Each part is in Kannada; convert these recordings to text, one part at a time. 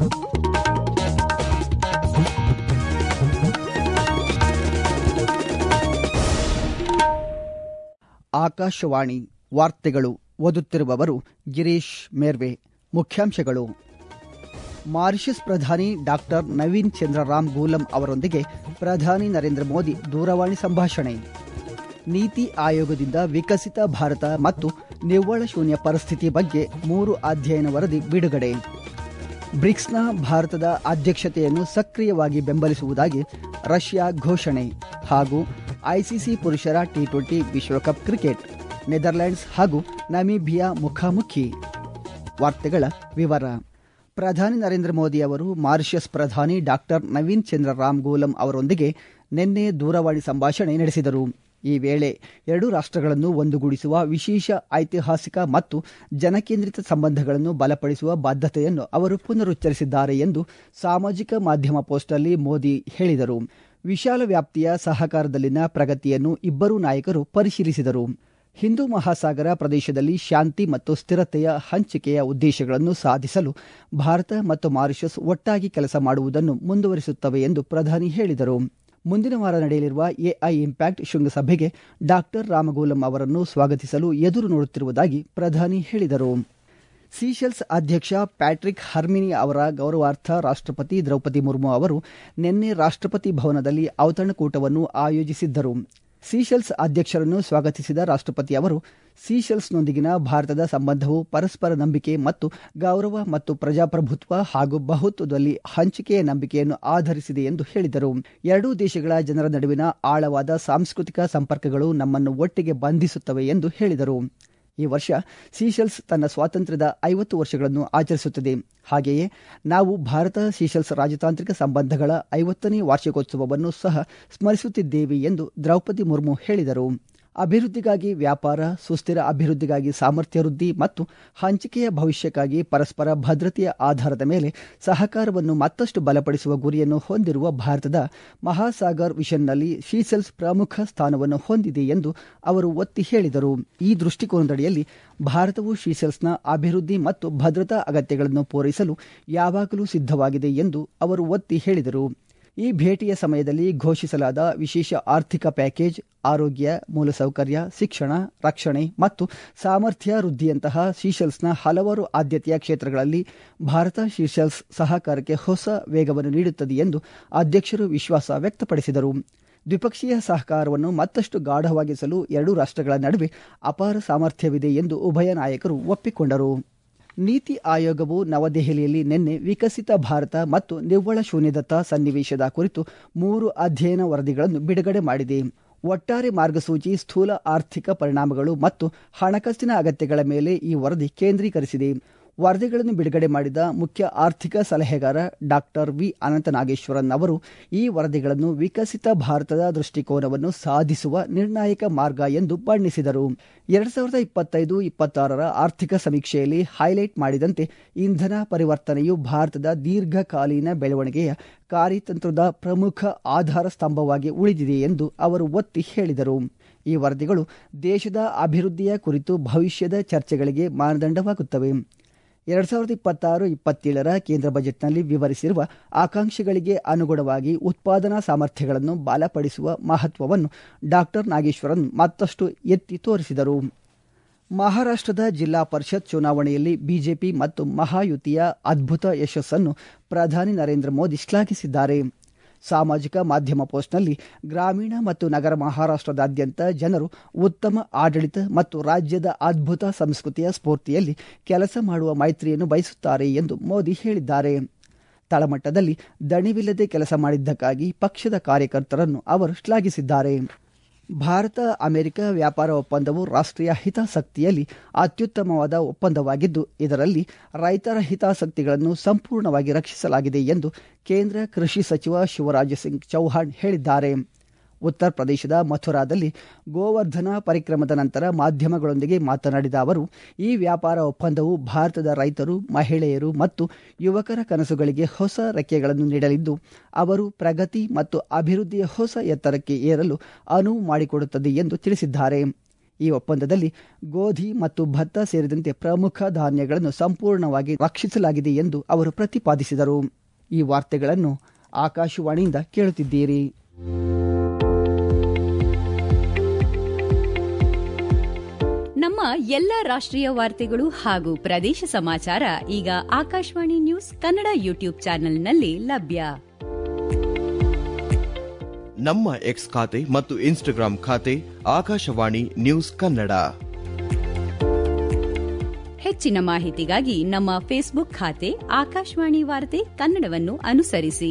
ಆಕಾಶವಾಣಿ ವಾರ್ತೆಗಳು ಓದುತ್ತಿರುವವರು ಗಿರೀಶ್ ಮೇರ್ವೆ ಮುಖ್ಯಾಂಶಗಳು ಮಾರಿಷಸ್ ಪ್ರಧಾನಿ ಡಾಕ್ಟರ್ ನವೀನ್ ಚಂದ್ರ ರಾಮ್ ಗೂಲಂ ಅವರೊಂದಿಗೆ ಪ್ರಧಾನಿ ನರೇಂದ್ರ ಮೋದಿ ದೂರವಾಣಿ ಸಂಭಾಷಣೆ ನೀತಿ ಆಯೋಗದಿಂದ ವಿಕಸಿತ ಭಾರತ ಮತ್ತು ನಿವ್ವಳ ಶೂನ್ಯ ಪರಿಸ್ಥಿತಿ ಬಗ್ಗೆ ಮೂರು ಅಧ್ಯಯನ ವರದಿ ಬಿಡುಗಡೆ ಬ್ರಿಕ್ಸ್ನ ಭಾರತದ ಅಧ್ಯಕ್ಷತೆಯನ್ನು ಸಕ್ರಿಯವಾಗಿ ಬೆಂಬಲಿಸುವುದಾಗಿ ರಷ್ಯಾ ಘೋಷಣೆ ಹಾಗೂ ಐಸಿಸಿ ಪುರುಷರ ಟಿ ಟ್ವೆಂಟಿ ವಿಶ್ವಕಪ್ ಕ್ರಿಕೆಟ್ ನೆದರ್ಲೆಂಡ್ಸ್ ಹಾಗೂ ನಮೀಬಿಯಾ ಮುಖಾಮುಖಿ ವಾರ್ತೆಗಳ ವಿವರ ಪ್ರಧಾನಿ ನರೇಂದ್ರ ಮೋದಿ ಅವರು ಮಾರಿಷಸ್ ಪ್ರಧಾನಿ ಡಾಕ್ಟರ್ ನವೀನ್ ಚಂದ್ರ ರಾಮ್ ಗೋಲಂ ಅವರೊಂದಿಗೆ ನಿನ್ನೆ ದೂರವಾಣಿ ಸಂಭಾಷಣೆ ನಡೆಸಿದರು ಈ ವೇಳೆ ಎರಡೂ ರಾಷ್ಟ್ರಗಳನ್ನು ಒಂದುಗೂಡಿಸುವ ವಿಶೇಷ ಐತಿಹಾಸಿಕ ಮತ್ತು ಜನಕೇಂದ್ರಿತ ಸಂಬಂಧಗಳನ್ನು ಬಲಪಡಿಸುವ ಬಾಧ್ಯತೆಯನ್ನು ಅವರು ಪುನರುಚ್ಚರಿಸಿದ್ದಾರೆ ಎಂದು ಸಾಮಾಜಿಕ ಮಾಧ್ಯಮ ಪೋಸ್ಟ್ನಲ್ಲಿ ಮೋದಿ ಹೇಳಿದರು ವಿಶಾಲ ವ್ಯಾಪ್ತಿಯ ಸಹಕಾರದಲ್ಲಿನ ಪ್ರಗತಿಯನ್ನು ಇಬ್ಬರೂ ನಾಯಕರು ಪರಿಶೀಲಿಸಿದರು ಹಿಂದೂ ಮಹಾಸಾಗರ ಪ್ರದೇಶದಲ್ಲಿ ಶಾಂತಿ ಮತ್ತು ಸ್ಥಿರತೆಯ ಹಂಚಿಕೆಯ ಉದ್ದೇಶಗಳನ್ನು ಸಾಧಿಸಲು ಭಾರತ ಮತ್ತು ಮಾರಿಷಸ್ ಒಟ್ಟಾಗಿ ಕೆಲಸ ಮಾಡುವುದನ್ನು ಮುಂದುವರಿಸುತ್ತವೆ ಎಂದು ಪ್ರಧಾನಿ ಹೇಳಿದರು ಮುಂದಿನ ವಾರ ನಡೆಯಲಿರುವ ಎಐ ಇಂಪ್ಯಾಕ್ಟ್ ಶೃಂಗಸಭೆಗೆ ಡಾಕ್ಟರ್ ರಾಮಗೋಲಂ ಅವರನ್ನು ಸ್ವಾಗತಿಸಲು ಎದುರು ನೋಡುತ್ತಿರುವುದಾಗಿ ಪ್ರಧಾನಿ ಹೇಳಿದರು ಸೀಶೆಲ್ಸ್ ಅಧ್ಯಕ್ಷ ಪ್ಯಾಟ್ರಿಕ್ ಹರ್ಮಿನಿ ಅವರ ಗೌರವಾರ್ಥ ರಾಷ್ಟ್ರಪತಿ ದ್ರೌಪದಿ ಮುರ್ಮು ಅವರು ನಿನ್ನೆ ರಾಷ್ಟ್ರಪತಿ ಭವನದಲ್ಲಿ ಔತಣಕೂಟವನ್ನು ಆಯೋಜಿಸಿದ್ದರು ಸೀಶೆಲ್ಸ್ ಅಧ್ಯಕ್ಷರನ್ನು ಸ್ವಾಗತಿಸಿದ ರಾಷ್ಟ್ರಪತಿ ಅವರು ಸೀಶೆಲ್ಸ್ನೊಂದಿಗಿನ ಭಾರತದ ಸಂಬಂಧವು ಪರಸ್ಪರ ನಂಬಿಕೆ ಮತ್ತು ಗೌರವ ಮತ್ತು ಪ್ರಜಾಪ್ರಭುತ್ವ ಹಾಗೂ ಬಹುತ್ವದಲ್ಲಿ ಹಂಚಿಕೆಯ ನಂಬಿಕೆಯನ್ನು ಆಧರಿಸಿದೆ ಎಂದು ಹೇಳಿದರು ಎರಡೂ ದೇಶಗಳ ಜನರ ನಡುವಿನ ಆಳವಾದ ಸಾಂಸ್ಕೃತಿಕ ಸಂಪರ್ಕಗಳು ನಮ್ಮನ್ನು ಒಟ್ಟಿಗೆ ಬಂಧಿಸುತ್ತವೆ ಎಂದು ಹೇಳಿದರು ಈ ವರ್ಷ ಸೀಶೆಲ್ಸ್ ತನ್ನ ಸ್ವಾತಂತ್ರ್ಯದ ಐವತ್ತು ವರ್ಷಗಳನ್ನು ಆಚರಿಸುತ್ತದೆ ಹಾಗೆಯೇ ನಾವು ಭಾರತ ಸೀಶೆಲ್ಸ್ ರಾಜತಾಂತ್ರಿಕ ಸಂಬಂಧಗಳ ಐವತ್ತನೇ ವಾರ್ಷಿಕೋತ್ಸವವನ್ನು ಸಹ ಸ್ಮರಿಸುತ್ತಿದ್ದೇವೆ ಎಂದು ದ್ರೌಪದಿ ಮುರ್ಮು ಹೇಳಿದರು ಅಭಿವೃದ್ಧಿಗಾಗಿ ವ್ಯಾಪಾರ ಸುಸ್ಥಿರ ಅಭಿವೃದ್ಧಿಗಾಗಿ ಸಾಮರ್ಥ್ಯ ವೃದ್ಧಿ ಮತ್ತು ಹಂಚಿಕೆಯ ಭವಿಷ್ಯಕ್ಕಾಗಿ ಪರಸ್ಪರ ಭದ್ರತೆಯ ಆಧಾರದ ಮೇಲೆ ಸಹಕಾರವನ್ನು ಮತ್ತಷ್ಟು ಬಲಪಡಿಸುವ ಗುರಿಯನ್ನು ಹೊಂದಿರುವ ಭಾರತದ ಮಹಾಸಾಗರ್ ವಿಷನ್ನಲ್ಲಿ ಶೀಸೆಲ್ಸ್ ಪ್ರಮುಖ ಸ್ಥಾನವನ್ನು ಹೊಂದಿದೆ ಎಂದು ಅವರು ಒತ್ತಿ ಹೇಳಿದರು ಈ ದೃಷ್ಟಿಕೋನದಡಿಯಲ್ಲಿ ಭಾರತವು ಶೀಸೆಲ್ಸ್ನ ಅಭಿವೃದ್ಧಿ ಮತ್ತು ಭದ್ರತಾ ಅಗತ್ಯಗಳನ್ನು ಪೂರೈಸಲು ಯಾವಾಗಲೂ ಸಿದ್ಧವಾಗಿದೆ ಎಂದು ಅವರು ಒತ್ತಿ ಹೇಳಿದರು ಈ ಭೇಟಿಯ ಸಮಯದಲ್ಲಿ ಘೋಷಿಸಲಾದ ವಿಶೇಷ ಆರ್ಥಿಕ ಪ್ಯಾಕೇಜ್ ಆರೋಗ್ಯ ಮೂಲಸೌಕರ್ಯ ಶಿಕ್ಷಣ ರಕ್ಷಣೆ ಮತ್ತು ಸಾಮರ್ಥ್ಯ ವೃದ್ಧಿಯಂತಹ ಶೀಶೆಲ್ಸ್ನ ಹಲವಾರು ಆದ್ಯತೆಯ ಕ್ಷೇತ್ರಗಳಲ್ಲಿ ಭಾರತ ಶೀಶೆಲ್ಸ್ ಸಹಕಾರಕ್ಕೆ ಹೊಸ ವೇಗವನ್ನು ನೀಡುತ್ತದೆ ಎಂದು ಅಧ್ಯಕ್ಷರು ವಿಶ್ವಾಸ ವ್ಯಕ್ತಪಡಿಸಿದರು ದ್ವಿಪಕ್ಷೀಯ ಸಹಕಾರವನ್ನು ಮತ್ತಷ್ಟು ಗಾಢವಾಗಿಸಲು ಎರಡೂ ರಾಷ್ಟ್ರಗಳ ನಡುವೆ ಅಪಾರ ಸಾಮರ್ಥ್ಯವಿದೆ ಎಂದು ಉಭಯ ನಾಯಕರು ಒಪ್ಪಿಕೊಂಡರು ನೀತಿ ಆಯೋಗವು ನವದೆಹಲಿಯಲ್ಲಿ ನಿನ್ನೆ ವಿಕಸಿತ ಭಾರತ ಮತ್ತು ನಿವ್ವಳ ಶೂನ್ಯದತ್ತ ಸನ್ನಿವೇಶದ ಕುರಿತು ಮೂರು ಅಧ್ಯಯನ ವರದಿಗಳನ್ನು ಬಿಡುಗಡೆ ಮಾಡಿದೆ ಒಟ್ಟಾರೆ ಮಾರ್ಗಸೂಚಿ ಸ್ಥೂಲ ಆರ್ಥಿಕ ಪರಿಣಾಮಗಳು ಮತ್ತು ಹಣಕಾಸಿನ ಅಗತ್ಯಗಳ ಮೇಲೆ ಈ ವರದಿ ಕೇಂದ್ರೀಕರಿಸಿದೆ ವರದಿಗಳನ್ನು ಬಿಡುಗಡೆ ಮಾಡಿದ ಮುಖ್ಯ ಆರ್ಥಿಕ ಸಲಹೆಗಾರ ಡಾಕ್ಟರ್ ವಿ ಅನಂತನಾಗೇಶ್ವರನ್ ಅವರು ಈ ವರದಿಗಳನ್ನು ವಿಕಸಿತ ಭಾರತದ ದೃಷ್ಟಿಕೋನವನ್ನು ಸಾಧಿಸುವ ನಿರ್ಣಾಯಕ ಮಾರ್ಗ ಎಂದು ಬಣ್ಣಿಸಿದರು ಎರಡ್ ಸಾವಿರದ ಇಪ್ಪತ್ತೈದು ಇಪ್ಪತ್ತಾರರ ಆರ್ಥಿಕ ಸಮೀಕ್ಷೆಯಲ್ಲಿ ಹೈಲೈಟ್ ಮಾಡಿದಂತೆ ಇಂಧನ ಪರಿವರ್ತನೆಯು ಭಾರತದ ದೀರ್ಘಕಾಲೀನ ಬೆಳವಣಿಗೆಯ ಕಾರ್ಯತಂತ್ರದ ಪ್ರಮುಖ ಆಧಾರ ಸ್ತಂಭವಾಗಿ ಉಳಿದಿದೆ ಎಂದು ಅವರು ಒತ್ತಿ ಹೇಳಿದರು ಈ ವರದಿಗಳು ದೇಶದ ಅಭಿವೃದ್ಧಿಯ ಕುರಿತು ಭವಿಷ್ಯದ ಚರ್ಚೆಗಳಿಗೆ ಮಾನದಂಡವಾಗುತ್ತವೆ ಎರಡ್ ಸಾವಿರದ ಇಪ್ಪತ್ತಾರು ಇಪ್ಪತ್ತೇಳರ ಕೇಂದ್ರ ಬಜೆಟ್ನಲ್ಲಿ ವಿವರಿಸಿರುವ ಆಕಾಂಕ್ಷೆಗಳಿಗೆ ಅನುಗುಣವಾಗಿ ಉತ್ಪಾದನಾ ಸಾಮರ್ಥ್ಯಗಳನ್ನು ಬಲಪಡಿಸುವ ಮಹತ್ವವನ್ನು ಡಾಕ್ಟರ್ ನಾಗೇಶ್ವರನ್ ಮತ್ತಷ್ಟು ಎತ್ತಿ ತೋರಿಸಿದರು ಮಹಾರಾಷ್ಟದ ಜಿಲ್ಲಾ ಪರಿಷತ್ ಚುನಾವಣೆಯಲ್ಲಿ ಬಿಜೆಪಿ ಮತ್ತು ಮಹಾಯುತಿಯ ಅದ್ಭುತ ಯಶಸ್ಸನ್ನು ಪ್ರಧಾನಿ ನರೇಂದ್ರ ಮೋದಿ ಶ್ಲಾಘಿಸಿದ್ದಾರೆ ಸಾಮಾಜಿಕ ಮಾಧ್ಯಮ ಪೋಸ್ಟ್ನಲ್ಲಿ ಗ್ರಾಮೀಣ ಮತ್ತು ನಗರ ಮಹಾರಾಷ್ಟದಾದ್ಯಂತ ಜನರು ಉತ್ತಮ ಆಡಳಿತ ಮತ್ತು ರಾಜ್ಯದ ಅದ್ಭುತ ಸಂಸ್ಕೃತಿಯ ಸ್ಫೂರ್ತಿಯಲ್ಲಿ ಕೆಲಸ ಮಾಡುವ ಮೈತ್ರಿಯನ್ನು ಬಯಸುತ್ತಾರೆ ಎಂದು ಮೋದಿ ಹೇಳಿದ್ದಾರೆ ತಳಮಟ್ಟದಲ್ಲಿ ದಣಿವಿಲ್ಲದೆ ಕೆಲಸ ಮಾಡಿದ್ದಕ್ಕಾಗಿ ಪಕ್ಷದ ಕಾರ್ಯಕರ್ತರನ್ನು ಅವರು ಶ್ಲಾಘಿಸಿದ್ದಾರೆ ಭಾರತ ಅಮೆರಿಕ ವ್ಯಾಪಾರ ಒಪ್ಪಂದವು ರಾಷ್ಟ್ರೀಯ ಹಿತಾಸಕ್ತಿಯಲ್ಲಿ ಅತ್ಯುತ್ತಮವಾದ ಒಪ್ಪಂದವಾಗಿದ್ದು ಇದರಲ್ಲಿ ರೈತರ ಹಿತಾಸಕ್ತಿಗಳನ್ನು ಸಂಪೂರ್ಣವಾಗಿ ರಕ್ಷಿಸಲಾಗಿದೆ ಎಂದು ಕೇಂದ್ರ ಕೃಷಿ ಸಚಿವ ಶಿವರಾಜ್ ಸಿಂಗ್ ಚೌಹಾಣ್ ಹೇಳಿದ್ದಾರೆ ಉತ್ತರ ಪ್ರದೇಶದ ಮಥುರಾದಲ್ಲಿ ಗೋವರ್ಧನ ಪರಿಕ್ರಮದ ನಂತರ ಮಾಧ್ಯಮಗಳೊಂದಿಗೆ ಮಾತನಾಡಿದ ಅವರು ಈ ವ್ಯಾಪಾರ ಒಪ್ಪಂದವು ಭಾರತದ ರೈತರು ಮಹಿಳೆಯರು ಮತ್ತು ಯುವಕರ ಕನಸುಗಳಿಗೆ ಹೊಸ ರೆಕ್ಕೆಗಳನ್ನು ನೀಡಲಿದ್ದು ಅವರು ಪ್ರಗತಿ ಮತ್ತು ಅಭಿವೃದ್ಧಿಯ ಹೊಸ ಎತ್ತರಕ್ಕೆ ಏರಲು ಅನುವು ಮಾಡಿಕೊಡುತ್ತದೆ ಎಂದು ತಿಳಿಸಿದ್ದಾರೆ ಈ ಒಪ್ಪಂದದಲ್ಲಿ ಗೋಧಿ ಮತ್ತು ಭತ್ತ ಸೇರಿದಂತೆ ಪ್ರಮುಖ ಧಾನ್ಯಗಳನ್ನು ಸಂಪೂರ್ಣವಾಗಿ ರಕ್ಷಿಸಲಾಗಿದೆ ಎಂದು ಅವರು ಪ್ರತಿಪಾದಿಸಿದರು ಈ ವಾರ್ತೆಗಳನ್ನು ಆಕಾಶವಾಣಿಯಿಂದ ಕೇಳುತ್ತಿದ್ದೀರಿ ನಮ್ಮ ಎಲ್ಲ ರಾಷ್ಟ್ರೀಯ ವಾರ್ತೆಗಳು ಹಾಗೂ ಪ್ರದೇಶ ಸಮಾಚಾರ ಈಗ ಆಕಾಶವಾಣಿ ನ್ಯೂಸ್ ಕನ್ನಡ ಯೂಟ್ಯೂಬ್ ಚಾನೆಲ್ನಲ್ಲಿ ಲಭ್ಯ ನಮ್ಮ ಎಕ್ಸ್ ಖಾತೆ ಮತ್ತು ಇನ್ಸ್ಟಾಗ್ರಾಂ ಖಾತೆ ಆಕಾಶವಾಣಿ ನ್ಯೂಸ್ ಕನ್ನಡ ಹೆಚ್ಚಿನ ಮಾಹಿತಿಗಾಗಿ ನಮ್ಮ ಫೇಸ್ಬುಕ್ ಖಾತೆ ಆಕಾಶವಾಣಿ ವಾರ್ತೆ ಕನ್ನಡವನ್ನು ಅನುಸರಿಸಿ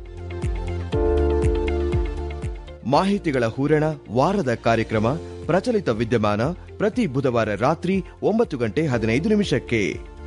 ಮಾಹಿತಿಗಳ ಹೂರಣ ವಾರದ ಕಾರ್ಯಕ್ರಮ ಪ್ರಚಲಿತ ವಿದ್ಯಮಾನ ಪ್ರತಿ ಬುಧವಾರ ರಾತ್ರಿ ಒಂಬತ್ತು ಗಂಟೆ ಹದಿನೈದು ನಿಮಿಷಕ್ಕೆ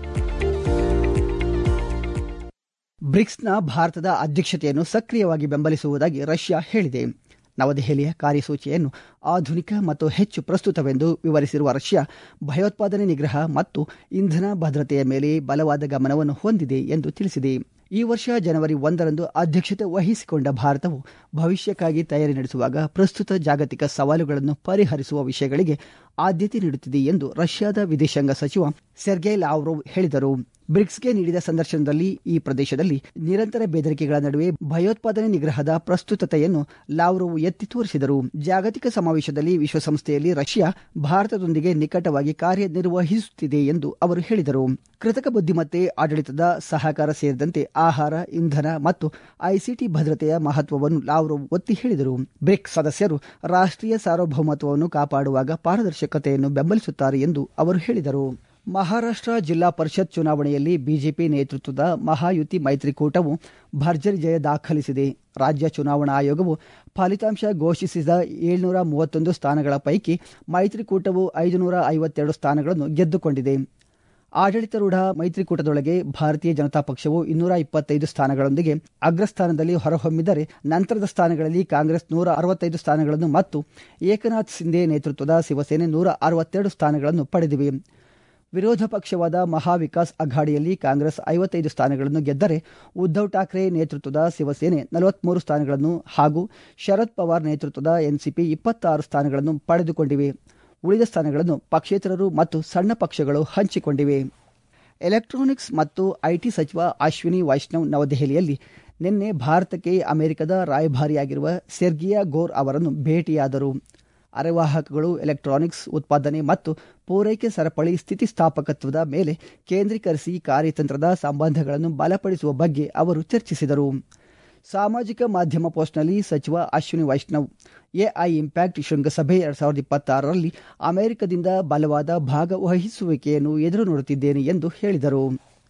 ಬ್ರಿಕ್ಸ್ನ ಭಾರತದ ಅಧ್ಯಕ್ಷತೆಯನ್ನು ಸಕ್ರಿಯವಾಗಿ ಬೆಂಬಲಿಸುವುದಾಗಿ ರಷ್ಯಾ ಹೇಳಿದೆ ನವದೆಹಲಿಯ ಕಾರ್ಯಸೂಚಿಯನ್ನು ಆಧುನಿಕ ಮತ್ತು ಹೆಚ್ಚು ಪ್ರಸ್ತುತವೆಂದು ವಿವರಿಸಿರುವ ರಷ್ಯಾ ಭಯೋತ್ಪಾದನೆ ನಿಗ್ರಹ ಮತ್ತು ಇಂಧನ ಭದ್ರತೆಯ ಮೇಲೆ ಬಲವಾದ ಗಮನವನ್ನು ಹೊಂದಿದೆ ಎಂದು ತಿಳಿಸಿದೆ ಈ ವರ್ಷ ಜನವರಿ ಒಂದರಂದು ಅಧ್ಯಕ್ಷತೆ ವಹಿಸಿಕೊಂಡ ಭಾರತವು ಭವಿಷ್ಯಕ್ಕಾಗಿ ತಯಾರಿ ನಡೆಸುವಾಗ ಪ್ರಸ್ತುತ ಜಾಗತಿಕ ಸವಾಲುಗಳನ್ನು ಪರಿಹರಿಸುವ ವಿಷಯಗಳಿಗೆ ಆದ್ಯತೆ ನೀಡುತ್ತಿದೆ ಎಂದು ರಷ್ಯಾದ ವಿದೇಶಾಂಗ ಸಚಿವ ಸೆರ್ಗೈ ಲಾವ್ರೋವ್ ಹೇಳಿದರು ಬ್ರಿಕ್ಸ್ಗೆ ನೀಡಿದ ಸಂದರ್ಶನದಲ್ಲಿ ಈ ಪ್ರದೇಶದಲ್ಲಿ ನಿರಂತರ ಬೆದರಿಕೆಗಳ ನಡುವೆ ಭಯೋತ್ಪಾದನೆ ನಿಗ್ರಹದ ಪ್ರಸ್ತುತತೆಯನ್ನು ಲಾವ್ರೋವ್ ಎತ್ತಿ ತೋರಿಸಿದರು ಜಾಗತಿಕ ಸಮಾವೇಶದಲ್ಲಿ ವಿಶ್ವಸಂಸ್ಥೆಯಲ್ಲಿ ರಷ್ಯಾ ಭಾರತದೊಂದಿಗೆ ನಿಕಟವಾಗಿ ಕಾರ್ಯನಿರ್ವಹಿಸುತ್ತಿದೆ ಎಂದು ಅವರು ಹೇಳಿದರು ಕೃತಕ ಬುದ್ಧಿಮತ್ತೆ ಆಡಳಿತದ ಸಹಕಾರ ಸೇರಿದಂತೆ ಆಹಾರ ಇಂಧನ ಮತ್ತು ಐಸಿಟಿ ಭದ್ರತೆಯ ಮಹತ್ವವನ್ನು ಲಾವ್ರೋವ್ ಒತ್ತಿ ಹೇಳಿದರು ಬ್ರಿಕ್ಸ್ ಸದಸ್ಯರು ರಾಷ್ಟ್ರೀಯ ಸಾರ್ವಭೌಮತ್ವವನ್ನು ಕಾಪಾಡುವಾಗ ಪಾರದರ್ಶಕತೆಯನ್ನು ಬೆಂಬಲಿಸುತ್ತಾರೆ ಎಂದು ಅವರು ಹೇಳಿದರು ಮಹಾರಾಷ್ಟ್ರ ಜಿಲ್ಲಾ ಪರಿಷತ್ ಚುನಾವಣೆಯಲ್ಲಿ ಬಿಜೆಪಿ ನೇತೃತ್ವದ ಮಹಾಯುತಿ ಮೈತ್ರಿಕೂಟವು ಭರ್ಜರಿ ಜಯ ದಾಖಲಿಸಿದೆ ರಾಜ್ಯ ಚುನಾವಣಾ ಆಯೋಗವು ಫಲಿತಾಂಶ ಘೋಷಿಸಿದ ಏಳ್ನೂರ ಮೂವತ್ತೊಂದು ಸ್ಥಾನಗಳ ಪೈಕಿ ಮೈತ್ರಿಕೂಟವು ಐದುನೂರ ಐವತ್ತೆರಡು ಸ್ಥಾನಗಳನ್ನು ಗೆದ್ದುಕೊಂಡಿದೆ ಆಡಳಿತಾರೂಢ ಮೈತ್ರಿಕೂಟದೊಳಗೆ ಭಾರತೀಯ ಜನತಾ ಪಕ್ಷವು ಇನ್ನೂರ ಇಪ್ಪತ್ತೈದು ಸ್ಥಾನಗಳೊಂದಿಗೆ ಅಗ್ರಸ್ಥಾನದಲ್ಲಿ ಹೊರಹೊಮ್ಮಿದರೆ ನಂತರದ ಸ್ಥಾನಗಳಲ್ಲಿ ಕಾಂಗ್ರೆಸ್ ನೂರ ಅರವತ್ತೈದು ಸ್ಥಾನಗಳನ್ನು ಮತ್ತು ಏಕನಾಥ್ ಸಿಂಧೆ ನೇತೃತ್ವದ ಶಿವಸೇನೆ ನೂರ ಅರವತ್ತೆರಡು ಸ್ಥಾನಗಳನ್ನು ಪಡೆದಿವೆ ವಿರೋಧ ಪಕ್ಷವಾದ ಮಹಾವಿಕಾಸ್ ಅಘಾಡಿಯಲ್ಲಿ ಕಾಂಗ್ರೆಸ್ ಐವತ್ತೈದು ಸ್ಥಾನಗಳನ್ನು ಗೆದ್ದರೆ ಉದ್ದವ್ ಠಾಕ್ರೆ ನೇತೃತ್ವದ ಶಿವಸೇನೆ ನಲವತ್ಮೂರು ಸ್ಥಾನಗಳನ್ನು ಹಾಗೂ ಶರದ್ ಪವಾರ್ ನೇತೃತ್ವದ ಎನ್ಸಿಪಿ ಇಪ್ಪತ್ತಾರು ಸ್ಥಾನಗಳನ್ನು ಪಡೆದುಕೊಂಡಿವೆ ಉಳಿದ ಸ್ಥಾನಗಳನ್ನು ಪಕ್ಷೇತರರು ಮತ್ತು ಸಣ್ಣ ಪಕ್ಷಗಳು ಹಂಚಿಕೊಂಡಿವೆ ಎಲೆಕ್ಟ್ರಾನಿಕ್ಸ್ ಮತ್ತು ಐಟಿ ಸಚಿವ ಅಶ್ವಿನಿ ವೈಷ್ಣವ್ ನವದೆಹಲಿಯಲ್ಲಿ ನಿನ್ನೆ ಭಾರತಕ್ಕೆ ಅಮೆರಿಕದ ರಾಯಭಾರಿಯಾಗಿರುವ ಸೆರ್ಗಿಯಾ ಗೋರ್ ಅವರನ್ನು ಭೇಟಿಯಾದರು ಅರೆವಾಹಕಗಳು ಎಲೆಕ್ಟ್ರಾನಿಕ್ಸ್ ಉತ್ಪಾದನೆ ಮತ್ತು ಪೂರೈಕೆ ಸರಪಳಿ ಸ್ಥಿತಿಸ್ಥಾಪಕತ್ವದ ಮೇಲೆ ಕೇಂದ್ರೀಕರಿಸಿ ಕಾರ್ಯತಂತ್ರದ ಸಂಬಂಧಗಳನ್ನು ಬಲಪಡಿಸುವ ಬಗ್ಗೆ ಅವರು ಚರ್ಚಿಸಿದರು ಸಾಮಾಜಿಕ ಮಾಧ್ಯಮ ಪೋಸ್ಟ್ನಲ್ಲಿ ಸಚಿವ ಅಶ್ವಿನಿ ವೈಷ್ಣವ್ ಎಐ ಇಂಪ್ಯಾಕ್ಟ್ ಶೃಂಗಸಭೆ ಎರಡ್ ಸಾವಿರದ ಇಪ್ಪತ್ತಾರರಲ್ಲಿ ಅಮೆರಿಕದಿಂದ ಬಲವಾದ ಭಾಗವಹಿಸುವಿಕೆಯನ್ನು ಎದುರು ನೋಡುತ್ತಿದ್ದೇನೆ ಎಂದು ಹೇಳಿದರು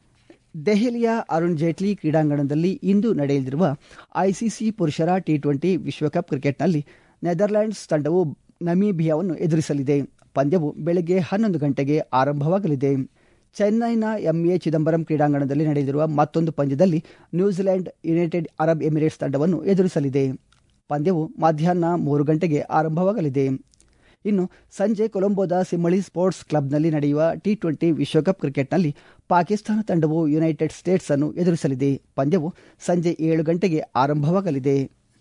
ದೆಹಲಿಯ ಅರುಣ್ ಜೇಟ್ಲಿ ಕ್ರೀಡಾಂಗಣದಲ್ಲಿ ಇಂದು ನಡೆಯಲಿರುವ ಐಸಿಸಿ ಪುರುಷರ ಟಿ ಟ್ವೆಂಟಿ ವಿಶ್ವಕಪ್ ಕ್ರಿಕೆಟ್ನಲ್ಲಿ ನೆದರ್ಲ್ಯಾಂಡ್ಸ್ ತಂಡವು ನಮೀಬಿಯಾವನ್ನು ಎದುರಿಸಲಿದೆ ಪಂದ್ಯವು ಬೆಳಗ್ಗೆ ಹನ್ನೊಂದು ಗಂಟೆಗೆ ಆರಂಭವಾಗಲಿದೆ ಚೆನ್ನೈನ ಎಂಎ ಚಿದಂಬರಂ ಕ್ರೀಡಾಂಗಣದಲ್ಲಿ ನಡೆಯಲಿರುವ ಮತ್ತೊಂದು ಪಂದ್ಯದಲ್ಲಿ ನ್ಯೂಜಿಲೆಂಡ್ ಯುನೈಟೆಡ್ ಅರಬ್ ಎಮಿರೇಟ್ಸ್ ತಂಡವನ್ನು ಎದುರಿಸಲಿದೆ ಪಂದ್ಯವು ಮಧ್ಯಾಹ್ನ ಮೂರು ಗಂಟೆಗೆ ಆರಂಭವಾಗಲಿದೆ ಇನ್ನು ಸಂಜೆ ಕೊಲಂಬೋದ ಸಿಮ್ಮಳಿ ಸ್ಪೋರ್ಟ್ಸ್ ಕ್ಲಬ್ನಲ್ಲಿ ನಡೆಯುವ ಟಿ ಟ್ವೆಂಟಿ ವಿಶ್ವಕಪ್ ಕ್ರಿಕೆಟ್ನಲ್ಲಿ ಪಾಕಿಸ್ತಾನ ತಂಡವು ಯುನೈಟೆಡ್ ಸ್ಟೇಟ್ಸ್ ಅನ್ನು ಎದುರಿಸಲಿದೆ ಪಂದ್ಯವು ಸಂಜೆ ಏಳು ಗಂಟೆಗೆ ಆರಂಭವಾಗಲಿದೆ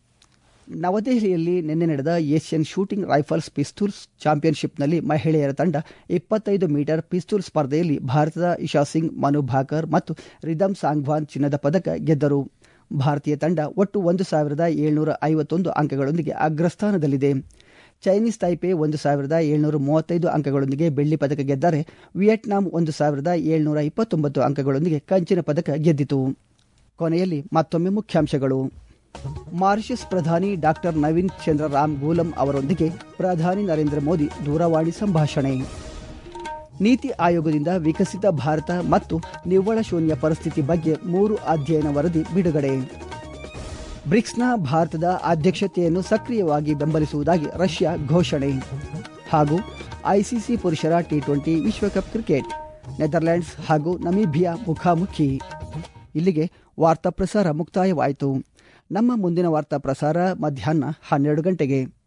ನವದೆಹಲಿಯಲ್ಲಿ ನಿನ್ನೆ ನಡೆದ ಏಷ್ಯನ್ ಶೂಟಿಂಗ್ ರೈಫಲ್ಸ್ ಪಿಸ್ತೂಲ್ಸ್ ಚಾಂಪಿಯನ್ಶಿಪ್ನಲ್ಲಿ ಮಹಿಳೆಯರ ತಂಡ ಇಪ್ಪತ್ತೈದು ಮೀಟರ್ ಪಿಸ್ತೂಲ್ ಸ್ಪರ್ಧೆಯಲ್ಲಿ ಭಾರತದ ಇಶಾ ಸಿಂಗ್ ಮನು ಭಾಕರ್ ಮತ್ತು ರಿದಮ್ ಸಾಂಗ್ವಾನ್ ಚಿನ್ನದ ಪದಕ ಗೆದ್ದರು ಭಾರತೀಯ ತಂಡ ಒಟ್ಟು ಒಂದು ಸಾವಿರದ ಏಳ್ನೂರ ಐವತ್ತೊಂದು ಅಂಕಗಳೊಂದಿಗೆ ಅಗ್ರಸ್ಥಾನದಲ್ಲಿದೆ ಚೈನೀಸ್ ತೈಪೆ ಒಂದು ಸಾವಿರದ ಏಳ್ನೂರ ಮೂವತ್ತೈದು ಅಂಕಗಳೊಂದಿಗೆ ಬೆಳ್ಳಿ ಪದಕ ಗೆದ್ದರೆ ವಿಯೆಟ್ನಾಂ ಒಂದು ಸಾವಿರದ ಏಳ್ನೂರ ಇಪ್ಪತ್ತೊಂಬತ್ತು ಅಂಕಗಳೊಂದಿಗೆ ಕಂಚಿನ ಪದಕ ಗೆದ್ದಿತು ಕೊನೆಯಲ್ಲಿ ಮತ್ತೊಮ್ಮೆ ಮುಖ್ಯಾಂಶಗಳು ಮಾರಿಷಸ್ ಪ್ರಧಾನಿ ಡಾಕ್ಟರ್ ನವೀನ್ ಚಂದ್ರ ರಾಮ್ ಗೂಲಂ ಅವರೊಂದಿಗೆ ಪ್ರಧಾನಿ ನರೇಂದ್ರ ಮೋದಿ ದೂರವಾಣಿ ಸಂಭಾಷಣೆ ನೀತಿ ಆಯೋಗದಿಂದ ವಿಕಸಿತ ಭಾರತ ಮತ್ತು ನಿವ್ವಳ ಶೂನ್ಯ ಪರಿಸ್ಥಿತಿ ಬಗ್ಗೆ ಮೂರು ಅಧ್ಯಯನ ವರದಿ ಬಿಡುಗಡೆ ಬ್ರಿಕ್ಸ್ನ ಭಾರತದ ಅಧ್ಯಕ್ಷತೆಯನ್ನು ಸಕ್ರಿಯವಾಗಿ ಬೆಂಬಲಿಸುವುದಾಗಿ ರಷ್ಯಾ ಘೋಷಣೆ ಹಾಗೂ ಐಸಿಸಿ ಪುರುಷರ ಟಿ ಟ್ವೆಂಟಿ ವಿಶ್ವಕಪ್ ಕ್ರಿಕೆಟ್ ನೆದರ್ಲ್ಯಾಂಡ್ಸ್ ಹಾಗೂ ನಮೀಬಿಯಾ ಮುಖಾಮುಖಿ ಇಲ್ಲಿಗೆ ವಾರ್ತಾ ಪ್ರಸಾರ ಮುಕ್ತಾಯವಾಯಿತು ನಮ್ಮ ಮುಂದಿನ ವಾರ್ತಾ ಪ್ರಸಾರ ಮಧ್ಯಾಹ್ನ ಹನ್ನೆರಡು ಗಂಟೆಗೆ